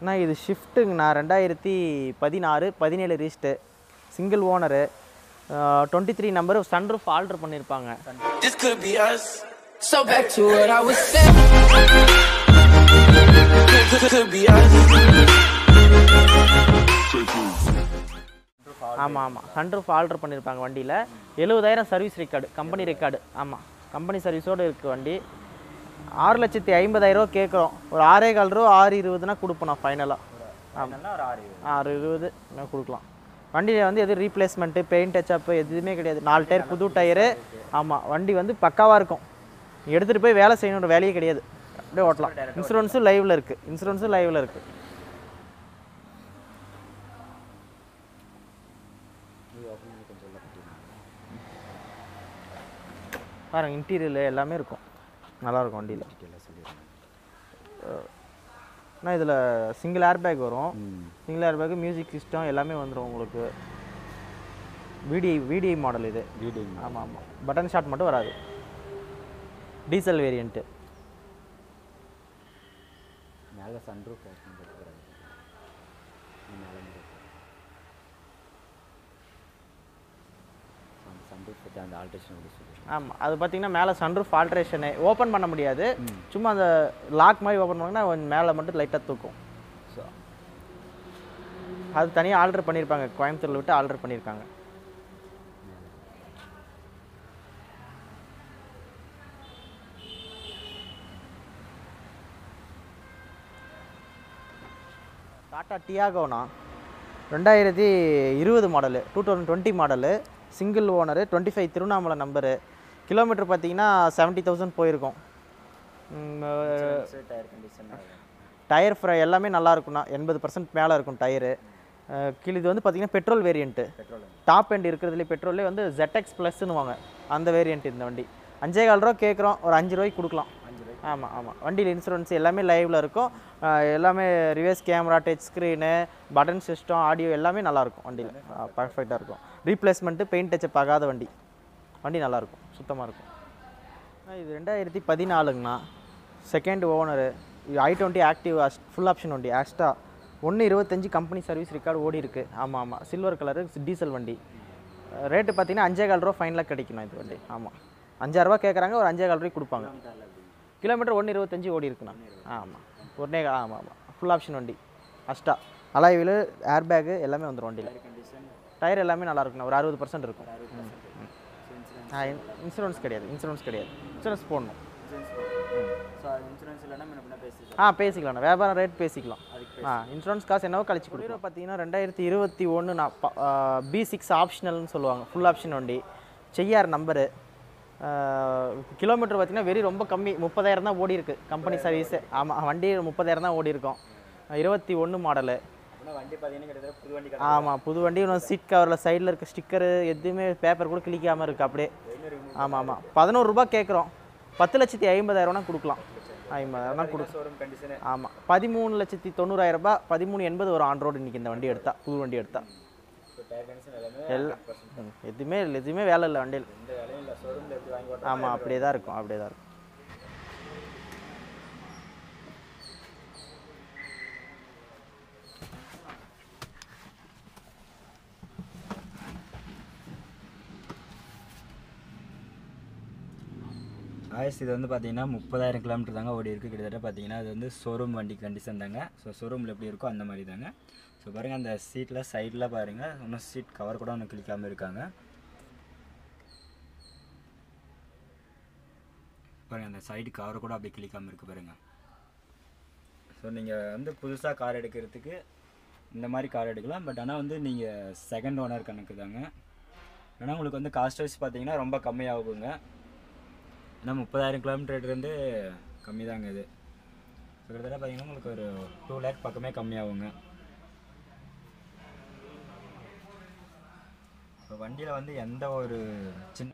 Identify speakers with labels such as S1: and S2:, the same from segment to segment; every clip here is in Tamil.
S1: அண்ணா இது ஷிஃப்ட்டுங்கண்ணா ரெண்டாயிரத்தி பதினாறு பதினேழு ரீஸ்ட்டு single owner twenty three number sunroof alter பண்ணியிருப்பாங்க
S2: This could be us.
S3: So back to what I was saying.
S2: Could, could be us.
S1: ஆமாம் ஆமாம் சன்ரூஃப் ஆல்ட்ரு பண்ணியிருப்பாங்க வண்டியில் எழுபதாயிரம் சர்வீஸ் ரெக்கார்டு கம்பெனி ரெக்கார்டு ஆமாம் கம்பெனி சர்வீஸோடு இருக்குது வண்டி ஆறு லட்சத்தி ஐம்பதாயிரரூவா கேட்குறோம் ஒரு ஆறே கால் ரூபா ஆறு இருபதுனா கொடுப்போம் நான் ஃபைனலாக ஆமாம் ஆறு இருபது நான் கொடுக்கலாம் வண்டியில் வந்து எதுவும் ரீப்ளேஸ்மெண்ட்டு பெயிண்ட் டச்சப்பு எதுவுமே கிடையாது நாலு டயர் புது டயரு ஆமாம் வண்டி வந்து பக்காவாக இருக்கும் எடுத்துகிட்டு போய் வேலை செய்யணுன்ற வேலையே கிடையாது அப்படியே ஓட்டலாம் இன்சூரன்ஸும் லைவில் இருக்குது இன்சூரன்ஸும் லைவில் இருக்குது பாருங்க இன்டீரியர் எல்லாமே இருக்கும் நல்லா இருக்கும் வண்டியில் ஆனால் இதில் சிங்கிள் ஏர் பேக் வரும் single air bag music system எல்லாமே வந்துடும் உங்களுக்கு விடிஐ விடிஐ மாடல் இது ஆமாம் ஆமாம் பட்டன் ஷாட் மட்டும் வராது டீசல் வேரியண்ட்டு
S4: மேலே சன்ரூஃப் ஓப்பன் பண்ணுறாங்க மேலே அந்த சன்ரூஃப் பற்றி அந்த ஆல்ட்ரேஷன் வந்து சொல்லுங்கள்
S1: ஆமாம் அது பார்த்தீங்கன்னா மேலே சன்ரூஃப் ஆல்ட்ரேஷனு ஓப்பன் பண்ண முடியாது சும்மா அந்த லாக் மாதிரி ஓப்பன் பண்ணாங்கன்னா கொஞ்சம் மேலே மட்டும் லைட்டாக தூக்கும் ஸோ அது தனியாக ஆல்டர் பண்ணியிருப்பாங்க கோயம்புத்தூரில் விட்டு ஆல்டர் பண்ணியிருக்காங்க டாட்டா டியாகோனா ரெண்டாயிரத்தி இருபது model two thousand twenty model single owner twenty five Tiruvannamalai number kilometre பார்த்தீங்கன்னா செவன்ட்டி தௌசண்ட் போயிருக்கும்
S4: டயர் கண்டிஷன்
S1: டயர் ஃப்ரை எல்லாமே நல்லா இருக்கும்ண்ணா எண்பது பர்சன்ட் மேலே இருக்கும் டயரு கீழே இது வந்து பார்த்தீங்கன்னா பெட்ரோல் வேரியண்ட்டு டாப் எண்ட் இருக்கிறதுலே பெட்ரோல்லே வந்து ZX ப்ளஸ்ன்னு வாங்க அந்த வேரியண்ட் இந்த வண்டி அஞ்சே கால் ரூபா கேட்குறோம் ஒரு அஞ்சு ரூபாய்க்கு கொடுக்கலாம் ஆமாம் ஆமாம் வண்டியில் இன்சூரன்ஸ் எல்லாமே லைவில் இருக்கும் அஹ் எல்லாமே reverse camera touch screen button system audio எல்லாமே நல்லாயிருக்கும் வண்டியில் பர்ஃபெக்டாக இருக்கும் ரீப்ளேஸ்மெண்ட்டு பெயிண்ட் டச்சப் ஆகாத வண்டி வண்டி நல்லாயிருக்கும் சுத்தமாக இருக்கும் அண்ணா, இது ரெண்டாயிரத்தி பதினாலுங்கண்ணா செகண்ட் ஓனரு இது i twenty active full option வண்டி ஆஸ்டா ஒன்று இருபத்தஞ்சி கம்பெனி சர்வீஸ் ரெக்கார்டு ஓடி இருக்கு ஆமாம் ஆமாம் சில்வர் கலரு டீசல் வண்டி ரேட்டு பார்த்தீங்கன்னா அஞ்சே கால் ரூபா ஃபைனலாக கிடைக்கணும் இது வண்டி ஆமாம் அஞ்சாயிரரூபா கேட்குறாங்க ஒரு அஞ்சே கால் ரூபாய்க்கு கொடுப்பாங்க கிலோமீட்டர் ஒன்று இருபத்தஞ்சி ஓடி இருக்குண்ணா ஆமாம் ஒன்றே ஆமாம் ஆமாம் ஃபுல் ஆப்ஷன் வண்டி Asta alloy wheel air bag எல்லாமே வந்துடும் வண்டியில் டயர் எல்லாமே நல்லா இருக்குண்ணா ஒரு அறுபது பர்சன்ட் இருக்கும் ம், ம். ஆ இன்சூரன்ஸ் கிடையாது இன்சூரன்ஸ் கிடையாது இன்சூரன்ஸ் போடணும்
S4: ஸோ இன்சூரன்ஸ் இல்லைன்னா முன்ன பின்ன பேசி
S1: ஆ பேசிக்கலாம் வியாபாரம் ரேட் பேசிக்கலாம் ஆ இன்சூரன்ஸ் காசு என்னவோ கழிச்சு கொடுக்குறோம் பார்த்தீங்கன்னா ரெண்டாயிரத்தி இருபத்தி ஒன்று நான் பி சிக்ஸ் ஆப்ஷனல்னு சொல்லுவாங்க ஃபுல் ஆப்ஷன் வண்டி செய்யார் நம்பரு கிலோமீட்டர் பார்த்தீங்கன்னா வெரி ரொம்ப கம்மி முப்பதாயிரம் தான் ஓடி இருக்கு கம்பெனி சர்வீஸு ஆமாம் வண்டி முப்பதாயிரம் தான் ஓடி இருக்கும் இருபத்தி ஒன்று மாடலு
S4: அப்படின்னா வண்டி பார்த்தீங்கன்னா கிட்டத்தட்ட புது வண்டி
S1: ஆமாம் புது வண்டி இன்னும் சீட் கவரில் சைடில் இருக்க ஸ்டிக்கரு எதுவுமே பேப்பர் கூட கிளிக்காமல் இருக்குது அப்படியே ஆமாம் ஆமாம் பதினோரு ரூபாய் கேட்குறோம் பத்து லட்சத்தி ஐம்பதாயிரம்னா கொடுக்கலாம் ஐம்பதாயிரம்னா கொடு
S4: ஷோரூம் கண்டிஷனு
S1: ஆமாம் பதிமூணு லட்சத்தி தொண்ணூறாயிரம் ரூபாய் பதிமூணு எண்பது ஒரு ஆன் ரோடு இன்றைக்கி இந்த வண்டி எடுத்தா புது வண்டி எடுத்தா
S4: ஸோ டயர் கண்டிஷன் எல்லாமே
S1: எல்லாம் ம், எதுவுமே இல்லை எதுவுமே வேலை இல்லை வண்டியில்
S4: எந்த வேலையும் இல்லை ஷோரூமில் எப்படி வாங்கி ஓட்டலாம்
S1: ஆமாம் அப்படியே தான் இருக்கும் அப்படியே தான் இருக்கும்
S4: ஆயிஸ் இது வந்து பார்த்தீங்கன்னா முப்பதாயிரம் கிலோமீட்டர் தாங்க ஓடி இருக்குது கிட்டத்தட்ட பார்த்தீங்கன்னா அது வந்து ஷோரூம் வண்டி கண்டிஷன் தாங்க ஸோ ஷோரூமில் எப்படி இருக்கோ அந்த மாதிரி தாங்க ஸோ பாருங்கள் அந்த சீட்டில் சைடில் பாருங்கள் இன்னும் சீட் கவர் கூட ஒன்றும் கிளிக்காமல் இருக்காங்க பாருங்கள் அந்த சைடு கவர் கூட அப்படியே கிளிக்காமல் இருக்கு பாருங்கள் ஸோ நீங்கள் வந்து புதுசாக கார் எடுக்கிறதுக்கு இந்த மாதிரி கார் எடுக்கலாம் பட் ஆனால் வந்து நீங்கள் செகண்ட் ஓனர் கணக்கு தாங்க ஏன்னா உங்களுக்கு வந்து காஸ்ட் வைஸ் பார்த்தீங்கன்னா ரொம்ப கம்மியாகுங்க ஏன்னா முப்பதாயிரம் கிலோமீட்டர்லேருந்து கம்மி தாங்க இது So, கிட்டத்தட்ட பார்த்தீங்கன்னா உங்களுக்கு ஒரு டூ லேக் பக்கமே கம்மியாகுங்க இப்போ வண்டியில் வந்து எந்த ஒரு சின்ன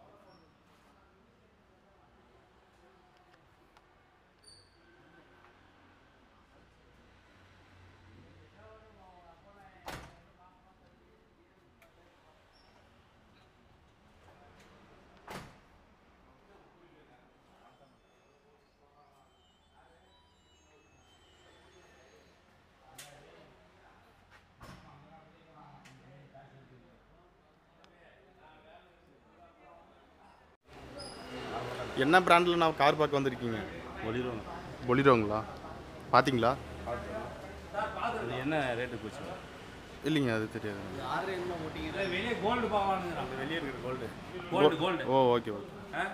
S5: என்ன பிராண்டில் நான் கார் பார்க்க வந்திருக்கீங்க பொலிரோ பொலிரோங்களா பார்த்தீங்களா
S6: அது என்ன ரேட்டு போச்சு
S5: இல்லைங்க அது தெரியாது
S6: வெளியே கோல்டு பார்க்கலான்னு வெளியே இருக்கிற gold gold gold
S5: oh okay okay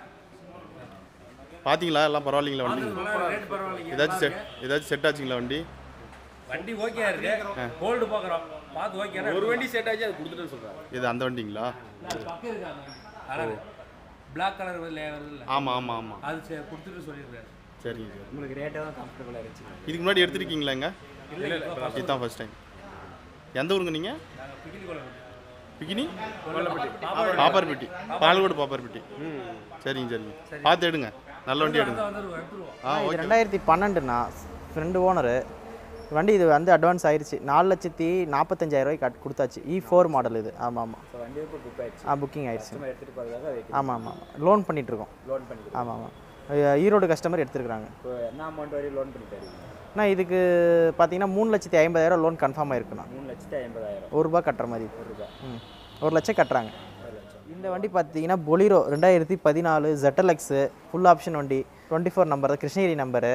S5: பார்த்தீங்களா எல்லாம் பரவாயில்லைங்களா வண்டி
S6: ரேட் பரவாயில்லைங்க
S5: ஏதாச்சும் செட் ஏதாச்சும் செட் ஆச்சுங்களா வண்டி
S6: வண்டி ஓகே இருக்கு கோல்டு பார்க்குறோம் பார்த்து ஓகே ஒரு வண்டி செட் ஆச்சு அது கொடுத்துட்டு சொல்கிறாங்க
S5: இது அந்த வண்டிங்களா
S6: பக்கம் இருக்காங்க அதான் பிளாக் கலர் வருது இல்ல
S5: ஆமாம் ஆமாம் ஆமாம்
S6: அது சரி கொடுத்துட்டு சொல்லிடுறாரு
S5: சரிங்க சார்
S4: உங்களுக்கு ரேட்டே தான் கம்ஃபர்டபுளாக இருந்துச்சு
S5: இதுக்கு முன்னாடி எடுத்திருக்கீங்களாங்க
S6: இல்லை இல்லை
S5: இதுதான் ஃபர்ஸ்ட் டைம் எந்த ஊருங்க நீங்கள்
S6: நாங்கள் பிக்கிலி கோலம்
S5: பிகினி பாப்பார்பட்டி பாலக்கோடு பாப்பார்பட்டி சரிங்க சரிங்க பார்த்து எடுங்க நல்ல வண்டி எடுங்க
S6: வந்துருவோம் எடுத்துருவோம்
S5: ஆ
S1: இது
S5: ஓகே
S1: ரெண்டாயிரத்தி பன்னெண்டுண்ணா ஃப்ரெண்டு ஓனரு வண்டி இது வந்து அட்வான்ஸ் ஆயிருச்சு நாலு லட்சத்தி நாற்பத்தஞ்சாயிரம் ரூபாய்க்கு கட் கொடுத்தாச்சு இ ஃபோர் மாடல் இது ஆமாம் ஆமாம்
S4: ஸோ வண்டி இப்போ புக் ஆயிடுச்சு
S1: ஆ புக்கிங் ஆயிடுச்சு
S4: நம்ம எடுத்துகிட்டு போகிறதாக வைக்க
S1: ஆமாம் ஆமாம் லோன் பண்ணிகிட்ருக்கோம்
S4: லோன் பண்ணி
S1: ஆமாம் ஆமாம் ஈரோடு கஸ்டமர் எடுத்துருக்குறாங்க
S4: இப்போ என்ன அமௌண்ட் வரையும் லோன் பண்ணி தருவீங்க
S1: அண்ணா இதுக்கு பார்த்தீங்கன்னா மூணு லட்சத்தி ஐம்பதாயிரம் லோன் கன்ஃபார்ம் ஆயிருக்குண்ணா
S4: மூணு லட்சத்தி ஐம்பதாயிரம்
S1: ஒரு ரூபா கட்டுற மாதிரி
S4: ஒரு ரூபாய்
S1: ம் ஒரு லட்சம் கட்டுறாங்க இந்த வண்டி பார்த்தீங்கன்னா பொலிரோ ரெண்டாயிரத்தி பதினாலு ZLX ஃபுல் ஆப்ஷன் வண்டி twenty four number Krishnagiri number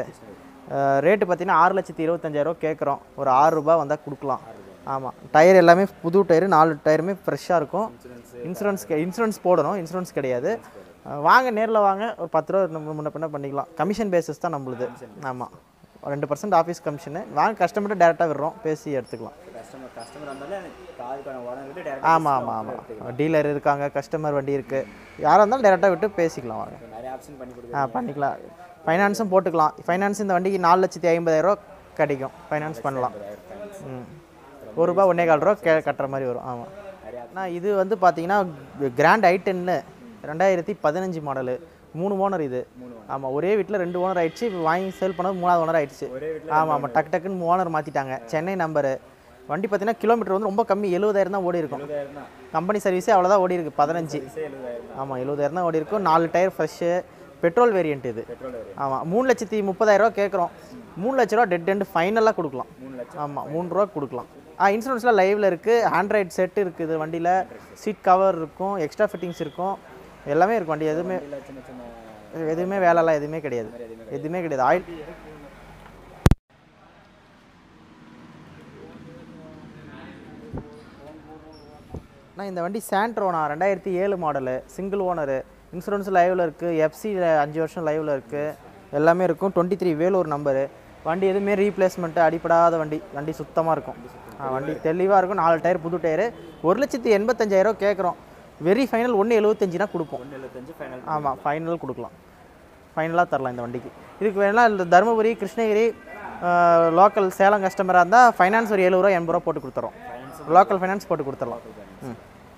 S1: rate பார்த்தீங்கன்னா ஆறு லட்சத்தி இருபத்தஞ்சாயிரம் கேட்குறோம் ஒரு ஆறு ரூபாய் வந்தால் கொடுக்கலாம் ஆமாம் டயர் எல்லாமே புது டயரு நாலு டயருமே ஃப்ரெஷ்ஷாக இருக்கும் இன்சூரன்ஸ் இன்சூரன்ஸ் போடணும் இன்சூரன்ஸ் கிடையாது அஹ் வாங்க நேரில் வாங்க ஒரு பத்து ரூபா நம்ம முன்ன பின்ன பண்ணிக்கலாம் கமிஷன் பேசிஸ் தான் நம்மளுது ஆமாம் ரெண்டு பர்சன்ட் ஆஃபீஸ் கமிஷனு வாங்க கஸ்டமர்கிட்ட டேரெக்டாக விடுறோம் பேசி எடுத்துக்கலாம்
S4: கஸ்டமர் கஸ்டமர் வந்தாலும் காருக்கான ஓனர்கிட்ட டேரக்ட்
S1: ஆமாம் ஆமாம் ஆமாம் டீலர் இருக்காங்க கஸ்டமர் வண்டி இருக்குது யாராக இருந்தாலும் டேரெக்டாக விட்டு பேசிக்கலாம் வாங்க
S4: நிறைய ஆப்ஷன் பண்ணி
S1: ஆ
S4: கொடுக்குறீங்க
S1: பண்ணிக்கலாம் ஃபைனான்ஸும் போட்டுக்கலாம் ஃபைனான்ஸ் இந்த வண்டிக்கு நாலு லட்சத்தி ஐம்பதாயிரம் கிடைக்கும் ஃபைனான்ஸ் பண்ணலாம் ம் ஒரு ரூபா ஒன்றே கால் ரூபா கே கட்டுற மாதிரி வரும் ஆமாம் நான் இது வந்து பார்த்தீங்கன்னா கிராண்ட் ஐ டென்னு ரெண்டாயிரத்தி பதினஞ்சு மாடலு மூணு ஓனர் இது ஆமாம் ஒரே வீட்டில் ரெண்டு ஓனர் ஆயிடுச்சு இப்போ வாங்கி சேல் பண்ணது மூணாவது ஓனர் ஆயிடுச்சு ஆமாம் ஆமாம் டக்கு டக்குன்னு ஓனர் மாற்றிட்டாங்க சென்னை நம்பரு வண்டி பார்த்தீங்கன்னா கிலோமீட்டர் வந்து ரொம்ப கம்மி எழுபதாயிரம் தான் ஓடி இருக்கும் கம்பெனி சர்வீஸே அவ்வளோதான் ஓடி இருக்கு பதினஞ்சு ஆமாம் எழுபதாயிரம் தான் ஓடி இருக்கும் நாலு டயர் ஃப்ரெஷ்ஷு பெட்ரோல் வேரியன்ட் இது ஆமாம் மூணு லட்சத்தி முப்பதாயிரரூவா கேட்குறோம் மூணு லட்ச ரூபா டெட் எண்ட் ஃபைனலாக கொடுக்கலாம் ஆமாம் மூணு ரூபா கொடுக்கலாம் ஆ இன்சூரன்ஸ்லாம் லைவில் இருக்குது ஆண்ட்ராய்டு செட் இருக்குது வண்டியில் சீட் கவர் இருக்கும் எக்ஸ்ட்ரா ஃபிட்டிங்ஸ் இருக்கும் எல்லாமே இருக்கும் வண்டி எதுவுமே
S4: சின்ன சின்ன
S1: எதுவுமே வேலைலாம் எதுவுமே கிடையாது எதுவுமே கிடையாது ஆயில் நான் இந்த வண்டி சாண்ட்ரோனா ரெண்டாயிரத்தி ஏழு மாடலு சிங்கிள் ஓனரு இன்சூரன்ஸ் லைவில் இருக்குது எஃப்சி அஞ்சு வருஷம் லைவில் இருக்குது எல்லாமே இருக்கும் டுவெண்ட்டி த்ரீ வேலூர் நம்பரு வண்டி எதுவுமே ரீப்ளேஸ்மெண்ட்டு அடிப்படாத வண்டி வண்டி சுத்தமாக இருக்கும் ஆ, வண்டி தெளிவாக இருக்கும் நாலு டயர் புது டயரு ஒரு லட்சத்தி எண்பத்தஞ்சாயிரம் கேட்குறோம் வெரி ஃபைனல் ஒன்று எழுபத்தஞ்சுனா கொடுப்போம்
S4: எழுபத்தஞ்சு ஃபைனல்
S1: ஆமாம் ஃபைனல் கொடுக்கலாம் ஃபைனலாக தரலாம் இந்த வண்டிக்கு இதுக்கு வேணால் இந்த தருமபுரி கிருஷ்ணகிரி லோக்கல் சேலம் கஸ்டமராக இருந்தால் ஃபைனான்ஸ் ஒரு எழுபது ரூபா எண்பது ரூபா போட்டு கொடுத்துறோம் லோக்கல் ஃபைனான்ஸ் போட்டு கொடுத்துடலாம் ம்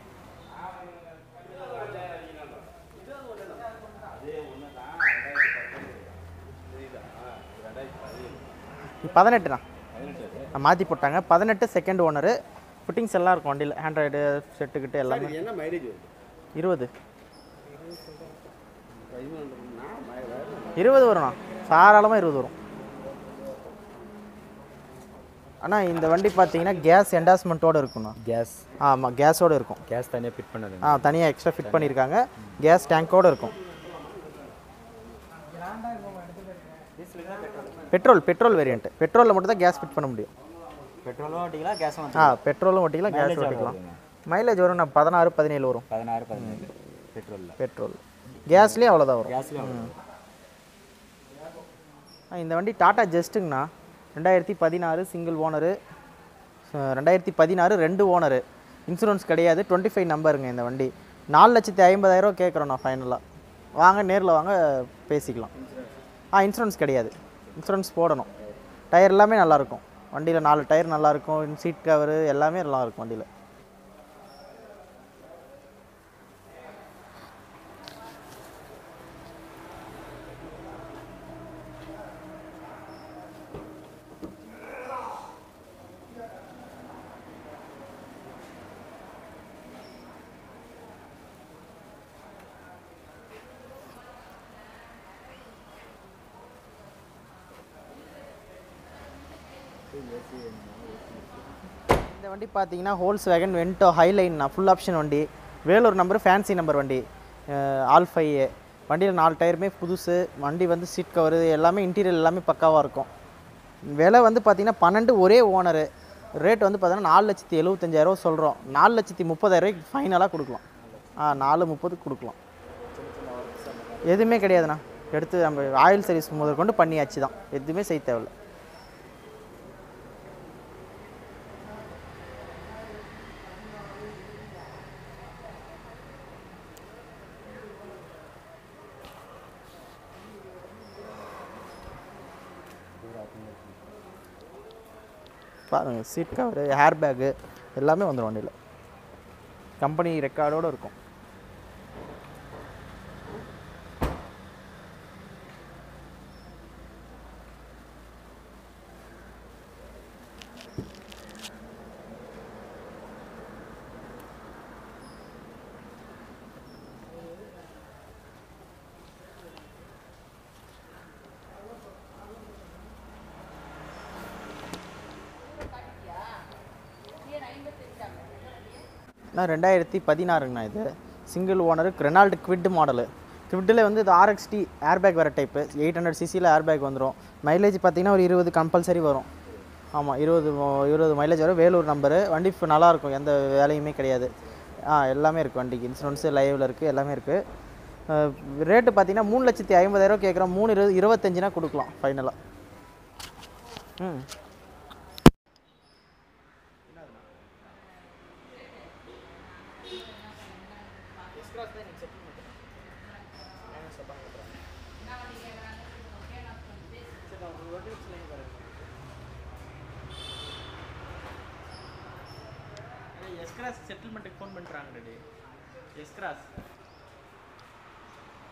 S1: பதினெட்டுண்ணா மாற்றி போட்டாங்க பதினெட்டு செகண்ட் ஓனரு ஃபிட்டிங்ஸ் எல்லாம் இருக்கும் வண்டியில் ஆண்ட்ராய்டு செட்டுக்கிட்டு எல்லாமே
S6: என்ன மைலேஜ் வருது
S1: இருபது இருபது வரும்ண்ணா தாராளமாக இருபது வரும் அண்ணா இந்த வண்டி பார்த்தீங்கன்னா கேஸ் என்டாஸ்மெண்ட்டோடு இருக்குண்ணா
S4: கேஸ்
S1: ஆமாம் கேஸோடு இருக்கும்
S4: கேஸ் தனியாக ஃபிட் பண்ணது
S1: ஆ தனியாக எக்ஸ்ட்ரா ஃபிட் பண்ணியிருக்காங்க கேஸ் டேங்கோடு இருக்கும் பெட்ரோல் பெட்ரோல் வேரியன்ட் பெட்ரோலில் மட்டும் தான் கேஸ் ஃபிட் பண்ண முடியும்
S4: பெட்ரோலும் ஓட்டிக்கலாம் கேஸும்
S1: ஆ பெட்ரோலும் ஓட்டிக்கலாம் கேஸ் ஓட்டிக்கலாம் மைலேஜ் வரும் நான் பதினாறு பதினேழு வரும்
S4: பதினாறு பதினேழு பெட்ரோலில்
S1: பெட்ரோல் கேஸ்லேயே அவ்வளோதான் வரும்
S4: கேஸ்லேயும்
S1: ஆ, இந்த வண்டி டாடா ஜெஸ்ட்டுங்கண்ணா ரெண்டாயிரத்தி பதினாறு சிங்கிள் ஓனரு ரெண்டாயிரத்தி பதினாறு ரெண்டு ஓனரு இன்சூரன்ஸ் கிடையாது டுவெண்ட்டி ஃபைவ் நம்பருங்க இந்த வண்டி நாலு லட்சத்தி ஐம்பதாயிரம் கேட்குறோம் நான் ஃபைனலாக வாங்க நேரில் வாங்க பேசிக்கலாம் ஆ இன்சூரன்ஸ் கிடையாது இன்சூரன்ஸ் போடணும் டயர் எல்லாமே நல்லாயிருக்கும் வண்டியில் நாலு டயர் நல்லாயிருக்கும் சீட் கவரு எல்லாமே நல்லா இருக்கும் வண்டியில் இந்த வண்டி பார்த்தீங்கன்னா Volkswagen Vento Highline full option வண்டி வேலூர் நம்பர் ஃபேன்சி நம்பர் வண்டி ஆல் ஃபைவ் வண்டியில் நாலு டயருமே புதுசு வண்டி வந்து சீட் கவரு எல்லாமே இன்டீரியர் எல்லாமே பக்காவாக இருக்கும் விலை வந்து பார்த்திங்கன்னா பன்னெண்டு ஒரே ஓனரு ரேட் வந்து பார்த்தீங்கன்னா நாலு லட்சத்தி எழுபத்தஞ்சாயிரரூவா சொல்கிறோம் நாலு லட்சத்தி முப்பதாயிரரூவாய்க்கு ஃபைனலாக கொடுக்கலாம் ஆ நாலு முப்பதுக்கு கொடுக்கலாம் எதுவுமே கிடையாதுண்ணா எடுத்து நம்ம ஆயில் சர்வீஸ் முதல் கொண்டு பண்ணியாச்சு தான் எதுவுமே செய்ய தேவையில்ல பாருங்கள் சீட் கவரு ஹேர் பேக்கு எல்லாமே வந்துடும் வண்டியில் கம்பெனி ரெக்கார்டோடு இருக்கும் நான் ரெண்டாயிரத்தி பதினாறுங்கண்ணா இது single owner Renault Kwid model குவிட்டில் வந்து இது ஆர்எக்ஸ்டி ஏர்பேக் வர டைப்பு எயிட் ஹண்ட்ரட் சிசியில் ஏர்பேக் வந்துடும் மைலேஜ் பார்த்தீங்கன்னா ஒரு இருபது கம்பல்சரி வரும் ஆமாம் இருபது மோ- இருபது மைலேஜ் வரும் வேலூர் நம்பரு வண்டி இப்போ நல்லாயிருக்கும் எந்த வேலையுமே கிடையாது ஆ எல்லாமே இருக்குது வண்டிக்கு இன்சூரன்ஸு லைவில் இருக்குது எல்லாமே இருக்குது ரேட்டு பார்த்தீங்கன்னா மூணு லட்சத்தி ஐம்பதாயிரம் கேட்குறோம் மூணு இருபது இருபத்தஞ்சுனா கொடுக்கலாம் ஃபைனலாக ம் எஸ்கிராஸ் செட்டில்மெண்ட்டுக்கு ஃபோன் பண்ணுறாங்க எஸ்கிராஸ்